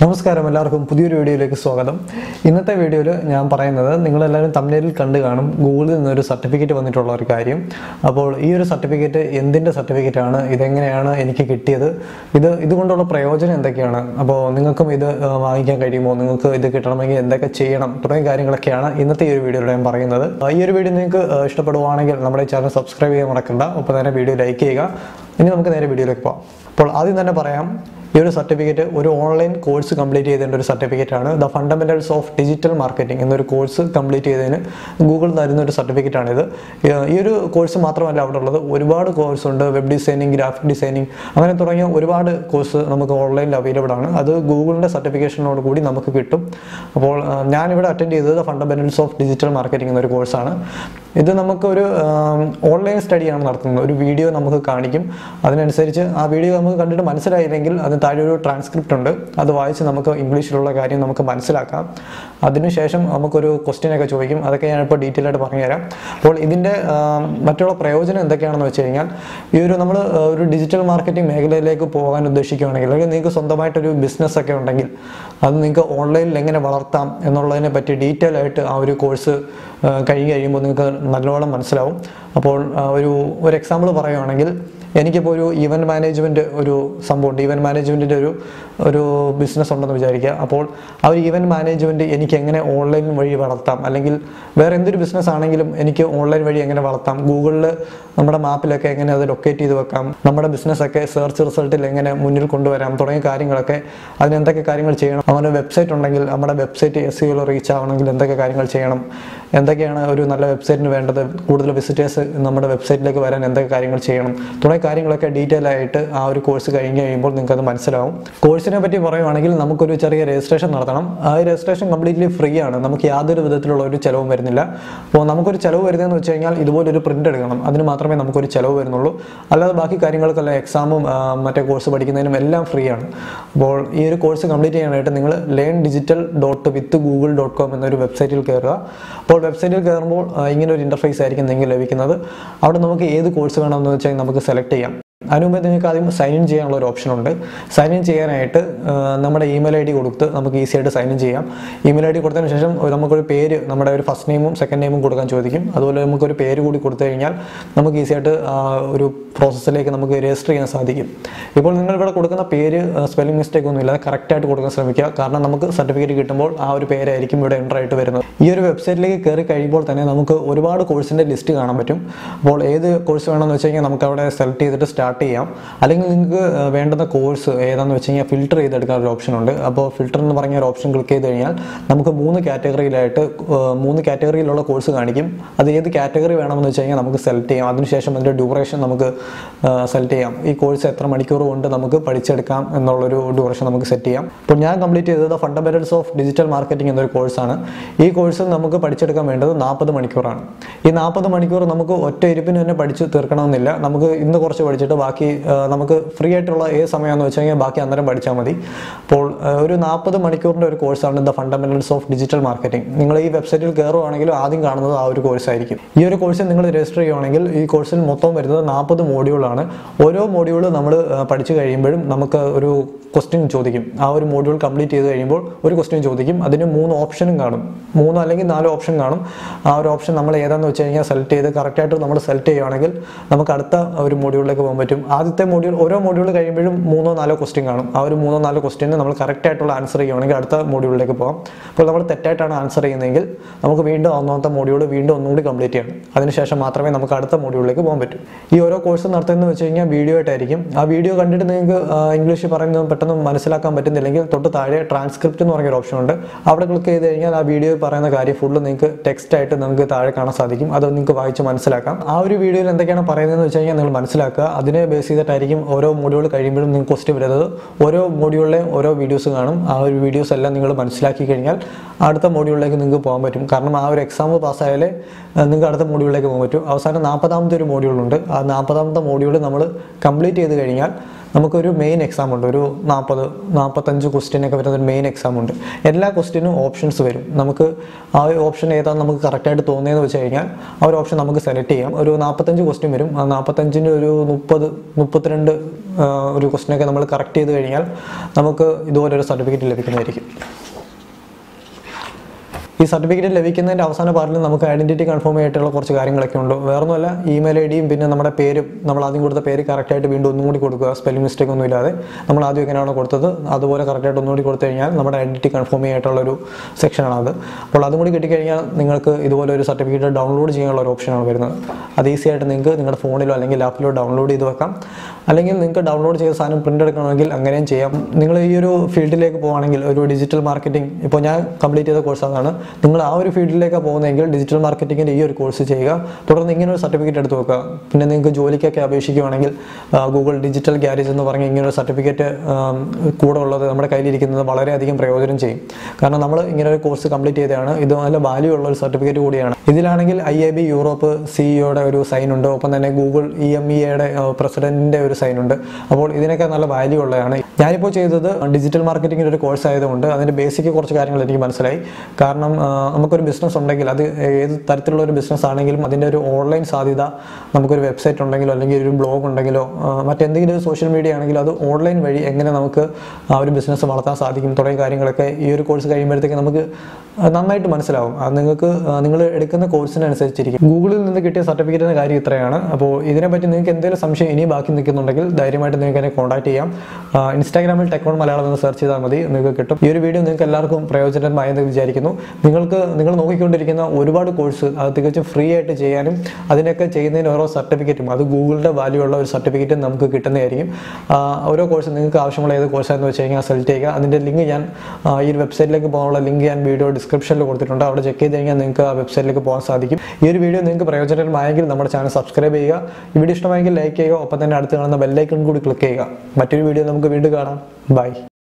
നമസ്കാരം എല്ലാവർക്കും പുതിയൊരു വീഡിയോയിലേക്ക് സ്വാഗതം ഇന്നത്തെ വീഡിയോയിൽ ഞാൻ പറയുന്നത് നിങ്ങളെല്ലാവരും തമിഴിൽ കണ്ടു കാണും ഗൂഗിളിൽ നിന്നൊരു സർട്ടിഫിക്കറ്റ് വന്നിട്ടുള്ള ഒരു കാര്യം അപ്പോൾ ഈ ഒരു സർട്ടിഫിക്കറ്റ് എന്തിൻ്റെ സർട്ടിഫിക്കറ്റ് ആണ് ഇതെങ്ങനെയാണ് എനിക്ക് കിട്ടിയത് ഇത് ഇതുകൊണ്ടുള്ള പ്രയോജനം എന്തൊക്കെയാണ് അപ്പോൾ നിങ്ങൾക്കും ഇത് ആ, വാങ്ങിക്കാൻ കഴിയുമോ നിങ്ങൾക്ക് ഇത് കിട്ടണമെങ്കിൽ എന്തൊക്കെ ചെയ്യണം തുടങ്ങിയ കാര്യങ്ങളൊക്കെയാണ് ഇന്നത്തെ ഈ ഒരു വീഡിയോയിൽ ഞാൻ പറയുന്നത് ആ, ഈ ഒരു വീഡിയോ നിങ്ങൾക്ക് ആ, ഇഷ്ടപ്പെടുവാണെങ്കിൽ നമ്മുടെ ചാനൽ സബ്സ്ക്രൈബ് ചെയ്യാൻ മറക്കണ്ട ഒപ്പം തന്നെ വീഡിയോ ലൈക്ക് ചെയ്യുക ഇനി നമുക്ക് നേരെ വീഡിയോയിലേക്ക് പോകാം അപ്പോൾ ആദ്യം തന്നെ പറയാം ഈ ഒരു സർട്ടിഫിക്കറ്റ് ഒരു ഓൺലൈൻ കോഴ്സ് കംപ്ലീറ്റ് ചെയ്തതിൻ്റെ ഒരു സർട്ടിഫിക്കറ്റ് ആണ് the fundamentals of digital marketing എന്നൊരു കോഴ്സ് കംപ്ലീറ്റ് ചെയ്തതിന് ഗൂഗിൾ തരുന്ന ഒരു സർട്ടിഫിക്കറ്റ് ആണിത് ഏർ ഈ ഒരു കോഴ്സ് മാത്രമല്ല അവിടെ ഉള്ളത് ഒരുപാട് കോഴ്സ് ഉണ്ട് വെബ് ഡിസൈനിങ് ഗ്രാഫിക് ഡിസൈനിങ് അങ്ങനെ തുടങ്ങിയ ഒരുപാട് കോഴ്സ് നമുക്ക് ഓൺലൈനിൽ അവൈലബിൾ ആണ് അത് ഗൂഗിളിൻ്റെ സർട്ടിഫിക്കേഷനോട് കൂടി നമുക്ക് കിട്ടും അപ്പോൾ ആ, ഞാനിവിടെ അറ്റൻഡ് ചെയ്തത് ഫണ്ടമെന്റൽസ് ഓഫ് ഡിജിറ്റൽ മാർക്കറ്റിംഗ് എന്നൊരു കോഴ്സാണ് ഇത് നമുക്കൊരു ഓൺലൈൻ സ്റ്റഡിയാണ് നടത്തുന്നത് ഒരു വീഡിയോ നമുക്ക് കാണിക്കും അതിനനുസരിച്ച് ആ വീഡിയോ നമുക്ക് കണ്ടിട്ട് മനസ്സിലായില്ലെങ്കിൽ അതിന് താഴെ ഒരു ട്രാൻസ്ക്രിപ്റ്റ് ഉണ്ട് അത് വായിച്ച് നമുക്ക് ഇംഗ്ലീഷിലുള്ള കാര്യം നമുക്ക് മനസ്സിലാക്കാം അതിനുശേഷം നമുക്കൊരു ക്വസ്റ്റ്യൻ ഒക്കെ ചോദിക്കും അതൊക്കെ ഞാനിപ്പോൾ ഡീറ്റെയിൽ ആയിട്ട് പറഞ്ഞുതരാം അപ്പോൾ ഇതിൻ്റെ മറ്റുള്ള പ്രയോജനം എന്തൊക്കെയാണെന്ന് വെച്ച് കഴിഞ്ഞാൽ ഈ ഒരു നമ്മൾ ഒരു ഡിജിറ്റൽ മാർക്കറ്റിംഗ് മേഖലയിലേക്ക് പോകാൻ ഉദ്ദേശിക്കുകയാണെങ്കിൽ അല്ലെങ്കിൽ നിങ്ങൾക്ക് സ്വന്തമായിട്ടൊരു ബിസിനസ് ഒക്കെ ഉണ്ടെങ്കിൽ അത് നിങ്ങൾക്ക് ഓൺലൈനിൽ എങ്ങനെ വളർത്താം എന്നുള്ളതിനെ പറ്റി ഡീറ്റെയിൽ ആയിട്ട് ആ ഒരു കോഴ്സ് കഴിഞ്ഞ് കഴിയുമ്പോൾ നിങ്ങൾക്ക് നല്ലോണം മനസ്സിലാവും അപ്പോൾ ആ, ഒരു ഒരു എക്സാമ്പിൾ പറയുകയാണെങ്കിൽ എനിക്കിപ്പോൾ ഒരു ഈവൻറ്റ് മാനേജ്മെൻറ്റ് ഒരു സംഭവമുണ്ട് ഈവൻറ്റ് മാനേജ്മെൻറ്റിൻ്റെ ഒരു ഒരു ബിസിനസ് ഉണ്ടെന്ന് വിചാരിക്കുക അപ്പോൾ ആ ഒരു ഈവൻറ്റ് മാനേജ്മെൻറ്റ് എനിക്ക് എങ്ങനെ ഓൺലൈൻ വഴി വളർത്താം അല്ലെങ്കിൽ വേറെ എന്തൊരു ബിസിനസ് ആണെങ്കിലും എനിക്ക് ഓൺലൈൻ വഴി എങ്ങനെ വളർത്താം ഗൂഗിളിൽ നമ്മുടെ മാപ്പിലൊക്കെ എങ്ങനെ അത് ലൊക്കേറ്റ് ചെയ്ത് വെക്കാം നമ്മുടെ ബിസിനസ്സൊക്കെ സെർച്ച് റിസൾട്ടിൽ എങ്ങനെ മുന്നിൽ കൊണ്ടുവരാം തുടങ്ങിയ കാര്യങ്ങളൊക്കെ അതിന് എന്തൊക്കെ കാര്യങ്ങൾ ചെയ്യണം അങ്ങനെ വെബ്സൈറ്റ് ഉണ്ടെങ്കിൽ നമ്മുടെ വെബ്സൈറ്റ് എസ് സിയിൽ റീച്ച് ആവണമെങ്കിൽ എന്തൊക്കെ കാര്യങ്ങൾ ചെയ്യണം എന്തൊക്കെയാണ് ഒരു നല്ല വെബ്സൈറ്റിന് വേണ്ടത് കൂടുതൽ വിസിറ്റേഴ്സ് നമ്മുടെ വെബ്സൈറ്റിലേക്ക് വരാൻ എന്തൊക്കെ കാര്യങ്ങൾ ചെയ്യണം തുടങ്ങിയ കാര്യങ്ങളൊക്കെ ഡീറ്റെയിൽ ആയിട്ട് ആ ഒരു കോഴ്സ് കഴിഞ്ഞ് കഴിയുമ്പോൾ നിങ്ങൾക്ക് അത് മനസ്സിലാവും കോഴ്സിനെ പറ്റി പറയുവാണെങ്കിൽ നമുക്കൊരു ചെറിയ രജിസ്ട്രേഷൻ നടത്തണം ആ രജിസ്ട്രേഷൻ കംപ്ലീറ്റ്ലി ഫ്രീ ആണ് നമുക്ക് യാതൊരു വിധത്തിലുള്ള ഒരു ചിലവും വരുന്നില്ല അപ്പോൾ നമുക്കൊരു ചിലവ് വരുന്നതെന്ന് വെച്ച് കഴിഞ്ഞാൽ ഇതുപോലൊരു പ്രിന്റ് എടുക്കണം അതിന് മാത്രമേ നമുക്കൊരു ചിലവ് വരുന്നുള്ളൂ അല്ലാതെ ബാക്കി കാര്യങ്ങൾക്കെല്ലാം എക്സാമും ആ, മറ്റേ കോഴ്സ് പഠിക്കുന്നതിനും എല്ലാം ഫ്രീ ആണ് അപ്പോൾ ഈ ഒരു കോഴ്സ് കംപ്ലീറ്റ് ചെയ്യാനായിട്ട് നിങ്ങൾ learn digital dot with Google dot com എന്നൊരു വെബ്സൈറ്റിൽ കയറുക അപ്പോൾ വെബ്സൈറ്റിൽ കയറുമ്പോൾ ആ, ഇങ്ങനെ ഒരു ഇൻ്റർഫേസ് ആയിരിക്കും നിങ്ങൾക്ക് ലഭിക്കുന്നത് അവിടെ നമുക്ക് ഏത് കോഴ്സ് വേണമെന്ന് വെച്ചാൽ നമുക്ക് സെലക്ട് ചെയ്യാം അതിന് മുമ്പ് നിങ്ങൾക്ക് ആദ്യം സൈൻ ഇൻ ചെയ്യാനുള്ള ഒരു ഓപ്ഷൻ ഉണ്ട് സൈൻ ഇൻ ചെയ്യാനായിട്ട് ആ, നമ്മുടെ ഇമെയിൽ ഐ ഡി കൊടുത്ത് നമുക്ക് ഈസി ആയിട്ട് സൈൻ ഇൻ ചെയ്യാം ഇമെയിൽ ഐ ഡി കൊടുത്തതിന് ശേഷം ഒരു- നമുക്കൊരു പേര് നമ്മുടെ ഒരു ഫസ്റ്റ് നെയിമും സെക്കൻഡ് നെയിമും കൊടുക്കാൻ ചോദിക്കും അതുപോലെ നമുക്കൊരു പേര് കൂടി കൊടുത്തു കഴിഞ്ഞാൽ നമുക്ക് ഈസി ആയിട്ട് ആ ഒരു പ്രോസസ്സിലേക്ക് നമുക്ക് രജിസ്റ്റർ ചെയ്യാൻ സാധിക്കും ഇപ്പോൾ നിങ്ങൾ ഇവിടെ കൊടുക്കുന്ന പേര് സ്പെല്ലിംഗ് മിസ്റ്റേക്ക് ഒന്നും ഇല്ലാതെ കറക്റ്റായിട്ട് കൊടുക്കാൻ ശ്രമിക്കുക കാരണം നമുക്ക് സർട്ടിഫിക്കറ്റ് കിട്ടുമ്പോൾ ആ ഒരു പേരായിരിക്കും ഇവിടെ എൻ്റർ ആയിട്ട് വരുന്നത് ഈ ഒരു വെബ്സൈറ്റിലേക്ക് കയറി കഴിയുമ്പോൾ തന്നെ നമുക്ക് ഒരുപാട് കോഴ്സിൻ്റെ ലിസ്റ്റ് കാണാൻ പറ്റും അപ്പോൾ ഏത് കോഴ്സ് വേണമെന്ന് വെച്ച് കഴിഞ്ഞാൽ നമുക്ക് അവിടെ സെലക്ട് ചെയ്തിട്ട് സ്റ്റാർട്ട് ചെയ്യാം അല്ലെങ്കിൽ നിങ്ങൾക്ക് ആ, വേണ്ടുന്ന കോഴ്സ് ഏതാണെന്ന് വെച്ച് കഴിഞ്ഞാൽ ഫിൽറ്റർ ചെയ്തെടുക്കാൻ ഒരു ഓപ്ഷൻ ഉണ്ട് അപ്പോൾ ഫിൽറ്റർ എന്ന് പറഞ്ഞ ഒരു ഓപ്ഷൻ ക്ലിക്ക് ചെയ്ത് കഴിഞ്ഞാൽ നമുക്ക് മൂന്ന് കാറ്റഗറിയിലായിട്ട് ആ, മൂന്ന് കാറ്റഗറിയിലുള്ള കോഴ്സ് കാണിക്കും അത് ഏത് കാറ്റഗറി വേണമെന്ന് വെച്ച് കഴിഞ്ഞാൽ നമുക്ക് സെലക്ട് ചെയ്യാം അതിനുശേഷം അതിൻ്റെ ഡ്യൂറേഷൻ നമുക്ക് സെലക്ട് ചെയ്യാം ഈ കോഴ്സ് എത്ര മണിക്കൂർ കൊണ്ട് നമുക്ക് പഠിച്ചെടുക്കാം എന്നുള്ളൊരു ഡ്യൂറേഷൻ നമുക്ക് സെറ്റ് ചെയ്യാം അപ്പോൾ ഞാൻ കംപ്ലീറ്റ് ചെയ്തത് ഫണ്ടമെന്റൽസ് ഓഫ് ഡിജിറ്റൽ മാർക്കറ്റിംഗ് എന്നൊരു കോഴ്സാണ് ഈ കോഴ്സ് നമുക്ക് പഠിച്ചെടുക്കാൻ വേണ്ടത് നാൽപ്പത് മണിക്കൂറാണ് ഈ നാൽപ്പത് മണിക്കൂർ നമുക്ക് ഒറ്റ ഇരിപ്പിന് തന്നെ പഠിച്ച് തീർക്കണമെന്നില്ല നമുക്ക് ഇന്ന് കുറച്ച് പഠിച്ചിട്ട് ബാക്കി ആ, നമുക്ക് ഫ്രീ ആയിട്ടുള്ള ഏത് സമയമാണെന്ന് വെച്ച് കഴിഞ്ഞാൽ ബാക്കി അന്നേരം പഠിച്ചാൽ മതി അപ്പോൾ ആ, ഒരു നാൽപ്പത് മണിക്കൂറിൻ്റെ ഒരു കോഴ്സാണ് the fundamentals of digital marketing നിങ്ങൾ ഈ വെബ്സൈറ്റിൽ കയറുവാണെങ്കിൽ ആദ്യം കാണുന്നത് ആ ഒരു കോഴ്സ് ആയിരിക്കും ഈ ഒരു കോഴ്സിൽ നിങ്ങൾ രജിസ്റ്റർ ചെയ്യുവാണെങ്കിൽ ഈ കോഴ്സിൽ മൊത്തം വരുന്നത് നാൽപ്പത് മോഡ്യൂളാണ് ഓരോ മോഡ്യൂൾ നമ്മൾ പഠിച്ചു കഴിയുമ്പോഴും നമുക്ക് ഒരു ക്വസ്റ്റ്യൻ ചോദിക്കും ആ ഒരു മോഡ്യൂൾ കംപ്ലീറ്റ് ചെയ്ത് കഴിയുമ്പോൾ ഒരു ക്വസ്റ്റ്യൻ ചോദിക്കും അതിന് മൂന്ന് ഓപ്ഷനും കാണും മൂന്ന് അല്ലെങ്കിൽ നാല് ഓപ്ഷൻ കാണും ആ ഒരു ഓപ്ഷൻ നമ്മൾ ഏതാണെന്ന് വെച്ച് കഴിഞ്ഞാൽ സെലക്ട് ചെയ്ത് കറക്റ്റായിട്ട് നമ്മൾ സെലക്ട് ചെയ്യുകയാണെങ്കിൽ നമുക്ക് അടുത്ത ഒരു മോഡ്യൂളിലേക്ക് പോകാൻ പറ്റും ആദ്യത്തെ മോഡ്യൂൾ ഓരോ മോഡ്യൂൾ കഴിയുമ്പോഴും മൂന്നോ നാലോ ക്വസ്റ്റ്യൻ കാണും ആ ഒരു മൂന്നോ നാലോ ക്വസ്റ്റ്യന് നമ്മൾ കറക്റ്റ് ആയിട്ടുള്ള ആൻസർ ചെയ്യുകയാണെങ്കിൽ അടുത്ത മോഡ്യൂളിലേക്ക് പോകാം അപ്പോൾ നമ്മൾ തെറ്റായിട്ടാണ് ആൻസർ ചെയ്യുന്നതെങ്കിൽ നമുക്ക് വീണ്ടും ഒന്നാമത്തെ മോഡ്യൂൾ വീണ്ടും ഒന്നുകൂടി കംപ്ലീറ്റ് ചെയ്യണം അതിനുശേഷം മാത്രമേ നമുക്ക് അടുത്ത മോഡ്യൂളിലേക്ക് പോകാൻ പറ്റൂ ഈ ഓരോ കോഴ്സ് നടത്തുന്നത് വെച്ച് കഴിഞ്ഞാൽ വീഡിയോ ആയിട്ടായിരിക്കും ആ വീഡിയോ കണ്ടിട്ട് നിങ്ങൾക്ക് ആ, ഇംഗ്ലീഷ് പറയുന്നത് പെട്ടെന്ന് മനസ്സിലാക്കാൻ പറ്റുന്നില്ലെങ്കിൽ തൊട്ട് താഴെ ട്രാൻസ്ക്രിപ്റ്റ് എന്ന് പറഞ്ഞൊരു ഓപ്ഷൻ ഉണ്ട് അവിടെ ക്ലിക്ക് ചെയ്ത് കഴിഞ്ഞാൽ ആ വീഡിയോ പറയുന്ന കാര്യം ഫുള്ള് നിങ്ങൾക്ക് ടെക്സ്റ്റ് ആയിട്ട് നിങ്ങൾക്ക് താഴെ കാണാൻ സാധിക്കും അത് നിങ്ങൾക്ക് വായിച്ച് മനസ്സിലാക്കാം ആ ഒരു വീഡിയോയിൽ എന്തൊക്കെയാണ് പറയുന്നതെന്ന് വെച്ച് കഴിഞ്ഞാൽ നിങ്ങൾ മനസ്സിലാക്കുക അതിനെ ബേസ് ചെയ്തിട്ടായിരിക്കും ഓരോ മോഡ്യൂൾ കഴിയുമ്പോഴും നിങ്ങൾക്ക് ക്വസ്റ്റ് വരുന്നത് ഓരോ മോഡ്യൂളിലെ ഓരോ വീഡിയോസ് കാണും ആ ഒരു വീഡിയോസ് എല്ലാം നിങ്ങൾ മനസ്സിലാക്കി കഴിഞ്ഞാൽ അടുത്ത മോഡ്യൂളിലേക്ക് നിങ്ങൾക്ക് പോകാൻ പറ്റും കാരണം ആ ഒരു എക്സാം പാസ്സായാലേ ഏഹ്, നിങ്ങൾക്ക് അടുത്ത മോഡ്യൂളിലേക്ക് പോകാൻ പറ്റും അവസാനം നാൽപ്പതാമത്തെ ഒരു മോഡ്യൂളുണ്ട് ആ നാൽപ്പതാമത്തെ മോഡ്യൂൾ നമ്മൾ കംപ്ലീറ്റ് ചെയ്ത് കഴിഞ്ഞാൽ നമുക്കൊരു മെയിൻ എക്സാം ഉണ്ട് ഒരു നാൽപ്പത് നാൽപ്പത്തഞ്ച് ക്വസ്റ്റ്യൻ ഒക്കെ വരുന്ന ഒരു മെയിൻ എക്സാം ഉണ്ട് എല്ലാ ക്വസ്റ്റ്യനും ഓപ്ഷൻസ് വരും നമുക്ക് ആ ഒരു ഓപ്ഷൻ ഏതാണ് നമുക്ക് കറക്റ്റായിട്ട് തോന്നിയെന്ന് വെച്ച് കഴിഞ്ഞാൽ ആ ഒരു ഓപ്ഷൻ നമുക്ക് സെലക്ട് ചെയ്യാം ഒരു നാൽപ്പത്തഞ്ച് ക്വസ്റ്റ്യൻ വരും ആ നാൽപ്പത്തഞ്ചിൻ്റെ ഒരു മുപ്പത് മുപ്പത്തിരണ്ട് ആ, ഒരു ക്വസ്റ്റ്യനൊക്കെ നമ്മൾ കറക്റ്റ് ചെയ്ത് കഴിഞ്ഞാൽ നമുക്ക് ഇതുപോലെ ഒരു സർട്ടിഫിക്കറ്റ് ലഭിക്കുന്നതായിരിക്കും ഈ സർട്ടിഫിക്കറ്റ് ലഭിക്കുന്നതിൻ്റെ അവസാന പാർട്ടിൽ നമുക്ക് ഐഡന്റിറ്റി കൺഫേം ആയിട്ടുള്ള കുറച്ച് കാര്യങ്ങളൊക്കെ ഉണ്ട് വേറൊന്നുമല്ല ഇമെയിൽ ഐ ഡിയും പിന്നെ നമ്മുടെ പേരും നമ്മൾ ആദ്യം കൊടുത്ത പേര് കറക്റ്റായിട്ട് വീണ്ടും ഒന്നും കൂടി കൊടുക്കുക സ്പെല്ലിംഗ് മിസ്റ്റേക്ക് ഒന്നും ഇല്ലാതെ നമ്മൾ ആദ്യം എങ്ങനെയാണോ കൊടുത്തത് അതുപോലെ കറക്റ്റായിട്ട് ഒന്നുകൂടി കൊടുത്തു കഴിഞ്ഞാൽ നമ്മുടെ ഐഡന്റിറ്റി കൺഫേം ആയിട്ടുള്ള ഒരു സെക്ഷനാണ് അത് അപ്പോൾ അതും കൂടി കിട്ടിക്കഴിഞ്ഞാൽ നിങ്ങൾക്ക് ഇതുപോലെ ഒരു സർട്ടിഫിക്കറ്റ് ഡൗൺലോഡ് ചെയ്യാനുള്ള ഒരു ഓപ്ഷനാണ് വരുന്നത് അത് ഈസി ആയിട്ട് നിങ്ങൾക്ക് നിങ്ങളുടെ ഫോണിലോ അല്ലെങ്കിൽ ലാപ്പിലോ ഡൗൺലോഡ് ചെയ്ത് വെക്കാം അല്ലെങ്കിൽ നിങ്ങൾക്ക് ഡൗൺലോഡ് ചെയ്ത സാധനം പ്രിൻ്റ് എടുക്കണമെങ്കിൽ അങ്ങനെയും ചെയ്യാം നിങ്ങൾ ഈ ഒരു ഫീൽഡിലേക്ക് പോകുകയാണെങ്കിൽ ഒരു ഡിജിറ്റൽ മാർക്കറ്റിംഗ് ഇപ്പോൾ ഞാൻ കംപ്ലീറ്റ് ചെയ്ത കോഴ്സ് അതാണ് നിങ്ങൾ ആ ഒരു ഫീൽഡിലേക്ക് പോകുന്നതെങ്കിൽ ഡിജിറ്റൽ മാർക്കറ്റിങ്ങിൻ്റെ ഈ ഒരു കോഴ്സ് ചെയ്യുക തുടർന്ന് ഇങ്ങനെ ഒരു സർട്ടിഫിക്കറ്റ് എടുത്ത് വെക്കുക പിന്നെ നിങ്ങൾക്ക് ജോലിക്കൊക്കെ അപേക്ഷിക്കുകയാണെങ്കിൽ ഗൂഗിൾ ഡിജിറ്റൽ ഗ്യാരേജ് എന്ന് പറഞ്ഞ ഇങ്ങനെ ഒരു സർട്ടിഫിക്കറ്റ് കൂടെ ഉള്ളത് നമ്മുടെ കയ്യിലിരിക്കുന്നത് വളരെയധികം പ്രയോജനം ചെയ്യും കാരണം നമ്മൾ ഇങ്ങനെ ഒരു കോഴ്സ് കംപ്ലീറ്റ് ചെയ്തതാണ് ഇത് നല്ല വാല്യൂ ഉള്ള ഒരു സർട്ടിഫിക്കറ്റ് കൂടിയാണ് ഇതിലാണെങ്കിൽ ഐ എ ബി യൂറോപ്പ് സിഇഒയുടെ ഒരു സൈൻ ഉണ്ട് ഒപ്പം തന്നെ ഗൂഗിൾ ഇ എം ഇ എയുടെ പ്രസിഡന്റിന്റെ ഒരു സൈൻ ഉണ്ട് അപ്പോൾ ഇതിനൊക്കെ നല്ല വാല്യൂ ഉള്ളതാണ് ഞാനിപ്പോൾ ചെയ്തത് ഡിജിറ്റൽ മാർക്കറ്റിംഗിൻ്റെ ഒരു കോഴ്സ് ആയതുകൊണ്ട് അതിൻ്റെ ബേസിക് കുറച്ച് കാര്യങ്ങൾ എനിക്ക് മനസ്സിലായി കാരണം ആ, നമുക്കൊരു ബിസിനസ് ഉണ്ടെങ്കിൽ അത് ഏത് തരത്തിലുള്ള ഒരു ബിസിനസ് ആണെങ്കിലും അതിൻ്റെ ഒരു ഓൺലൈൻ സാധ്യത നമുക്കൊരു വെബ്സൈറ്റ് ഉണ്ടെങ്കിലോ അല്ലെങ്കിൽ ഒരു ബ്ലോഗ് ഉണ്ടെങ്കിലോ ആ, മറ്റെന്തെങ്കിലും ഒരു സോഷ്യൽ മീഡിയ ആണെങ്കിലോ അത് ഓൺലൈൻ വഴി എങ്ങനെ നമുക്ക് ആ ഒരു ബിസിനസ് വളർത്താൻ സാധിക്കും തുടങ്ങിയ കാര്യങ്ങളൊക്കെ ഈ ഒരു കോഴ്സ് കഴിയുമ്പോഴത്തേക്ക് നമുക്ക് ആ, നന്നായിട്ട് മനസ്സിലാവും അത് നിങ്ങൾക്ക് നിങ്ങൾ എടുക്കുന്ന കോഴ്സിനനുസരിച്ചിരിക്കും ഗൂഗിളിൽ നിന്ന് കിട്ടിയ സർട്ടിഫിക്കറ്റിൻ്റെ കാര്യം ഇത്രയാണ് അപ്പോൾ ഇതിനെപ്പറ്റി നിങ്ങൾക്ക് എന്തെങ്കിലും സംശയം ഇനി ബാക്കി നിൽക്കുന്നുണ്ടെങ്കിൽ ധൈര്യമായിട്ട് നിങ്ങൾക്ക് എന്നെ കോൺടാക്ട് ചെയ്യാം ആ, ഇൻസ്റ്റാഗ്രാമിൽ ടെക്കോൺ മലയാളം എന്ന് സെർച്ച് ചെയ്താൽ മതി നിങ്ങൾക്ക് കിട്ടും ഈ ഒരു വീഡിയോ നിങ്ങൾക്ക് എല്ലാവർക്കും പ്രയോജനമായെന്ന് വിചാരിക്കുന്നു നിങ്ങൾക്ക് നിങ്ങൾ നോക്കിക്കൊണ്ടിരിക്കുന്ന ഒരുപാട് കോഴ്സ് അത് തികച്ചും ഫ്രീ ആയിട്ട് ചെയ്യാനും അതിനൊക്കെ ചെയ്യുന്നതിന് ഓരോ സർട്ടിഫിക്കറ്റും അത് ഗൂഗിളിൻ്റെ വാല്യൂ ഉള്ള ഒരു സർട്ടിഫിക്കറ്റ് നമുക്ക് കിട്ടുന്നതായിരിക്കും ആ, ഓരോ കോഴ്സ് നിങ്ങൾക്ക് ആവശ്യമുള്ള ഏത് കോഴ്സാണെന്ന് വെച്ച് കഴിഞ്ഞാൽ സെലക്ട് ചെയ്യുക അതിൻ്റെ ലിങ്ക് ഞാൻ ആ, ഈ ഒരു വെബ്സൈറ്റിലേക്ക് പോകാനുള്ള ലിങ്ക് ഞാൻ വീഡിയോ ഡിസ്ക്രിപ്ഷനിൽ കൊടുത്തിട്ടുണ്ട് അവിടെ ചെക്ക് ചെയ്ത് കഴിഞ്ഞാൽ നിങ്ങൾക്ക് ആ വെബ്സൈറ്റിലേക്ക് പോകാൻ സാധിക്കും ഈ ഒരു വീഡിയോ നിങ്ങൾക്ക് പ്രയോജനമായെങ്കിൽ നമ്മുടെ ചാനൽ സബ്സ്ക്രൈബ് ചെയ്യുക ഈ വീഡിയോ ഇഷ്ടമായെങ്കിൽ ലൈക്ക് ചെയ്യുക ഒപ്പം തന്നെ അടുത്ത് കാണുന്ന ബെല്ലൈക്കൺ കൂടി ക്ലിക്ക് ചെയ്യുക മറ്റൊരു വീഡിയോ നമുക്ക് വീണ്ടും കാണാം ബൈ